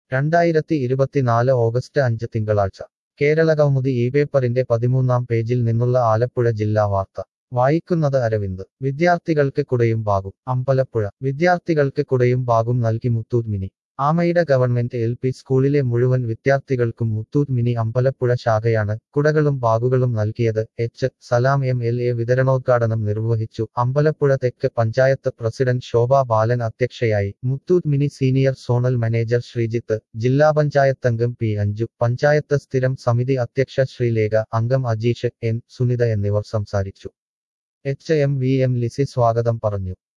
രണ്ടായിരത്തി ഇരുപത്തിനാല് ഓഗസ്റ്റ് അഞ്ച് തിങ്കളാഴ്ച കേരളകൗമുദി ഈ പേപ്പറിന്റെ പതിമൂന്നാം പേജിൽ നിന്നുള്ള ആലപ്പുഴ ജില്ലാ വാർത്ത വായിക്കുന്നത് അരവിന്ദ് വിദ്യാർത്ഥികൾക്ക് കുടയും ബാഗും അമ്പലപ്പുഴ വിദ്യാർത്ഥികൾക്ക് കുടയും ബാഗും നൽകി Muthoot mini Amayida government L P സ്കൂളിലെ മുഴുവൻ വിദ്യാർത്ഥികൾക്കും മുത്തൂറ്റ് മിനി അമ്പലപ്പുഴ ശാഖയാണ് കുടകളും ബാഗുകളും നൽകിയത് H Salam M L A വിതരണോദ്ഘാടനം നിർവഹിച്ചു അമ്പലപ്പുഴ തെക്ക് പഞ്ചായത്ത് പ്രസിഡന്റ് ശോഭ ബാലൻ അധ്യക്ഷയായി Muthoot mini senior zonal manager Sreejith ജില്ലാ പഞ്ചായത്ത് അംഗം പി അഞ്ജു പഞ്ചായത്ത് സ്ഥിരം സമിതി അധ്യക്ഷ ശ്രീലേഖ അംഗം അജീഷ് എൻ സുനിത എന്നിവർ സംസാരിച്ചു H M V M Lissy സ്വാഗതം പറഞ്ഞു